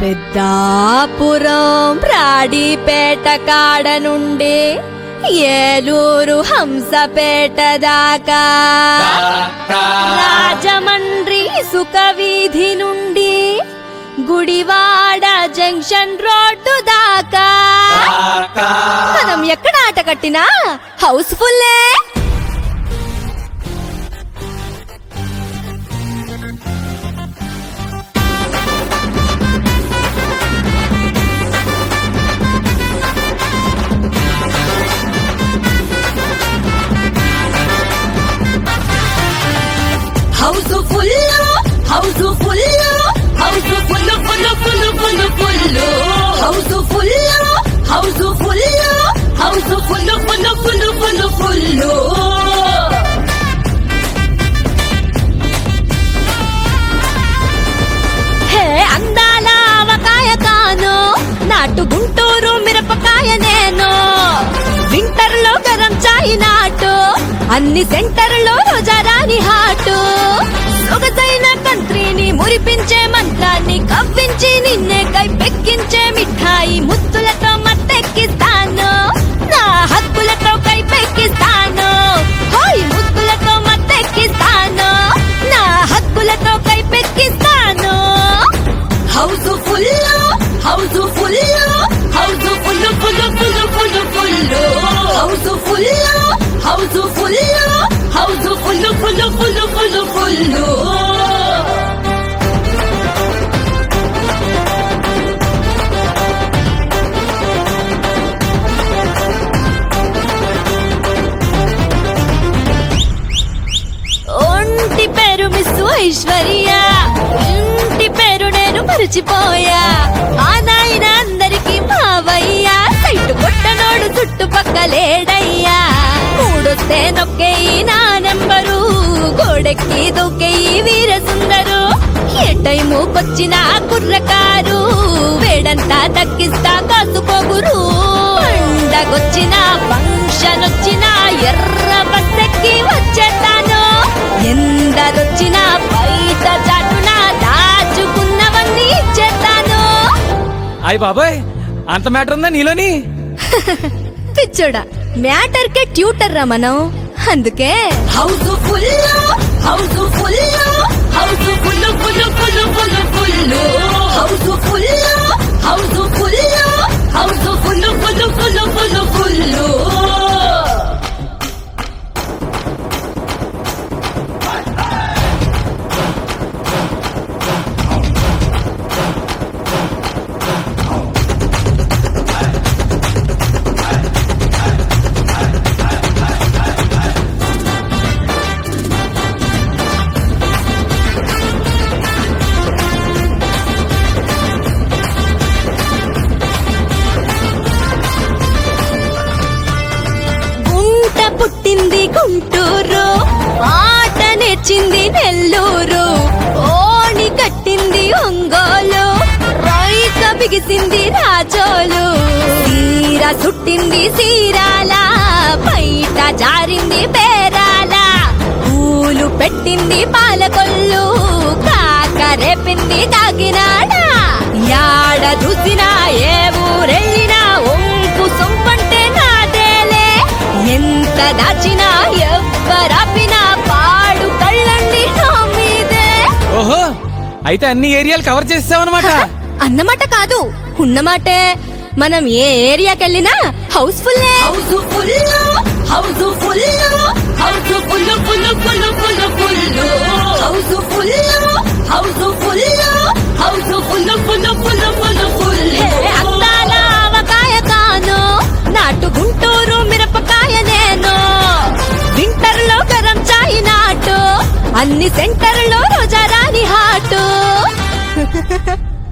పెద్దాపురం రాడిపేట కాడ నుండి ఏలూరు హంసపేట దాకా రాజమండ్రి సుఖవీధి నుండి గుడివాడ జంక్షన్ రోడ్డు దాకా మనం ఎక్కడ ఆట కట్టినా హౌస్ఫుల్లే house full house full house full full full full full house full house full house full full full full full hey అందాల ఆవకాయ కాను నాటు గుంటూరు మిరపకాయ నేను వింటర్ లో గరం చాయి నాటు అన్ని సెంటర్ లో రోజారాని హాటు సొగసైన కంట్రీని మురిపించే మంత్రాన్ని కవ్వించి నిన్నే కైపెక్కించే మిఠాయి ముత్తులతో మత్తెక్కిస్తాను నా హక్కులతో కైపెక్కిస్తాను హాయ్ ముత్తులతో మత్తెక్కిస్తాను నా హక్కులతో కైపెక్కిస్తాను house full house full house full full full full full house full house full house full full full full full ఒంటి పేరు మిస్ ఐశ్వర్య ఇంటి పేరు నేను మరిచిపోయా ఆ నాయన అందరికి మావయ్యా సైట్ కొట్టనోడు చుట్టుపక్కలేడయ్యా మూడొస్తే నొక్కే ఈ నా నెంబరు గోడెక్కి దొక్కే ఈ వీర సుందరు ఏ టైము కొచ్చిన కుర్రకారు వేడంతా దక్కిస్తా కాసుకోగురు పండగొచ్చిన ఫంక్షన్ వచ్చిన ఎర్ర బస్సెక్కి వచ్చేస్తాను ఎందరొచ్చిన బయట చాటున దాచుకున్నవన్నీ ఇచ్చేస్తాను అయ్య బాబాయ్ అంత మ్యాటర్ ఉందా నీలోని పిచ్చోడా మ్యాటర్ కే ట్యూటర్ రా మనం అందుకే house full house full house full full full full full house full house full house full full full full full గుంట పుట్టింది గుంటూరు ఆట నేర్చింది నెల్లూరు ఓణి కట్టింది ఒంగోలు రైక బిగిసింది రాజోలు తీర చుట్టింది సీరాల బయట జారింది పేరాల పూలు పెట్టింది పాలకొల్లు కాక రేపింది కాకినాడ యాడ చూసినా ఏ ఊరెళ్ళినా ఒంపు సొంపంటే నాదేలే ఎంత దాచినా ఎవ్వరాపినా పాడు కళ్ళండి నా మీదే ఓహో అయితే అన్ని ఏరియాలు కవర్ చేసావన్నమాట అన్నమాట కాదు ఉన్నమాటే మనం ఏ ఏరియాకెళ్ళినా house full house full house full house full full full full full house full house full house full full full full full అందాల ఆవకాయ కాను నాటు గుంటూరు మిరపకాయ నేను వింటర్ లో గరం చాయి నాటు అన్ని సెంటర్ లో రోజారాని హాటు